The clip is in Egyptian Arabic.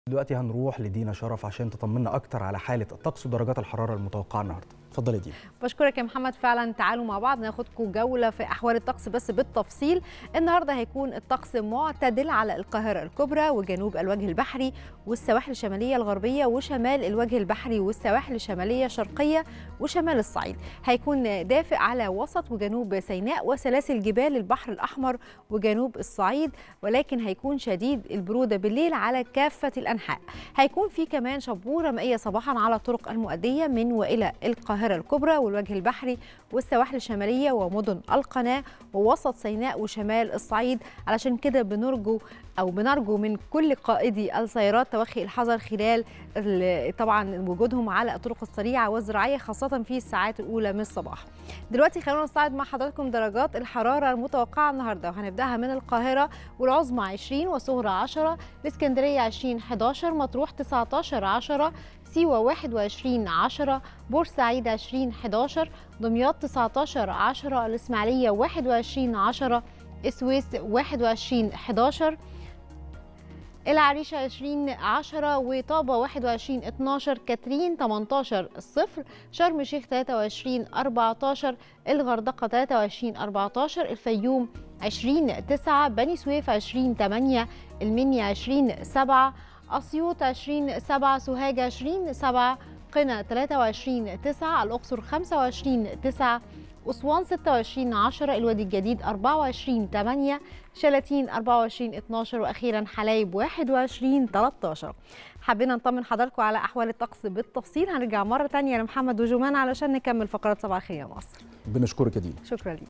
دلوقتي هنروح لدينا شرف عشان تطمنا اكتر على حاله الطقس ودرجات الحراره المتوقعه النهارده اتفضلي دينا بشكرك يا محمد فعلا تعالوا مع بعض ناخدكم جوله في احوال الطقس بس بالتفصيل النهارده هيكون الطقس معتدل على القاهره الكبرى وجنوب الوجه البحري والسواحل الشماليه الغربيه وشمال الوجه البحري والسواحل الشماليه الشرقيه وشمال الصعيد هيكون دافئ على وسط وجنوب سيناء وسلاسل جبال البحر الاحمر وجنوب الصعيد ولكن هيكون شديد البروده بالليل على كافه الانحاء هيكون في كمان شبوره مائيه صباحا على الطرق المؤديه من والى القاهره الكبرى والوجه البحري والسواحل الشماليه ومدن القناه ووسط سيناء وشمال الصعيد علشان كده بنرجو او بنرجو من كل قائدي السيارات توخي الحذر خلال طبعا وجودهم على الطرق السريعه والزراعيه خاصه في الساعات الاولى من الصباح. دلوقتي خلونا نستعرض مع حضراتكم درجات الحراره المتوقعه النهارده وهنبداها من القاهره والعظمى 20 والصغرى 10 الاسكندريه 20 11 مطروح 19 10 سيوة 21 10 بورسعيد 20 11 دمياط 19 10 الإسماعيلية 21 10 السويس 21 11 العريشة 20 10 وطابة 21 12 كاترين 18 الصفر شرم الشيخ 23 14 الغردقة 23 14 الفيوم 20 9 بني سويف 20 8 المنيا 20 7 أسيوط 20 7 سوهاج 20 7 قنا 23 9 الأقصر 25 9 أسوان 26 10 الوادي الجديد 24 8 شلاتين 24 12 وأخيرا حلايب 21 13 حبينا نطمن حضراتكم على أحوال الطقس بالتفصيل هنرجع مرة تانية لمحمد وجمان علشان نكمل فقرات صباح الخير يا مصر بنشكرك يا دينا شكرا ليك